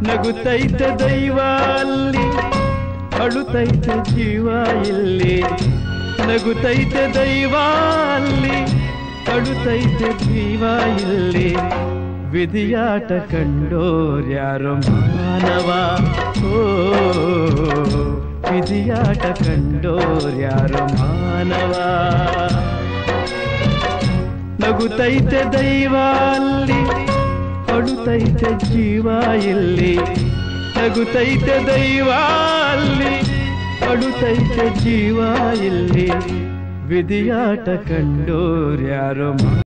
ನಗುತ್ತೈತೆ ದೈವ ಅಲ್ಲಿ ಅಳುತ್ತೈತೆ ಜೀವ ಇಲ್ಲಿ ನಗುತ್ತೈತೆ ದೈವ ಅಲ್ಲಿ ಅಳುತ್ತೈತೆ ಜೀವ ಇಲ್ಲಿ ವಿಧಿಯಾಟ ಕಂಡೋರ್ಯಾರೋ ಮಾನವ ಓ ವಿಧಿಯಾಟ ಕಂಡೋರ್ಯಾರೋ ಮಾನವ ನಗುತ್ತೈತೆ ದೈವ ಅಲ್ಲಿ ಅಳುತ್ತೈತೆ ಜೀವ ಇಲ್ಲಿ ನಗುತ್ತೈತೆ ದೈವ ಅಲ್ಲಿ ಅಳುತ್ತೈತೆ ಜೀವ ಇಲ್ಲಿ ವಿಧಿಯಾಟ ಕಂಡೋರ್ಯಾರೋ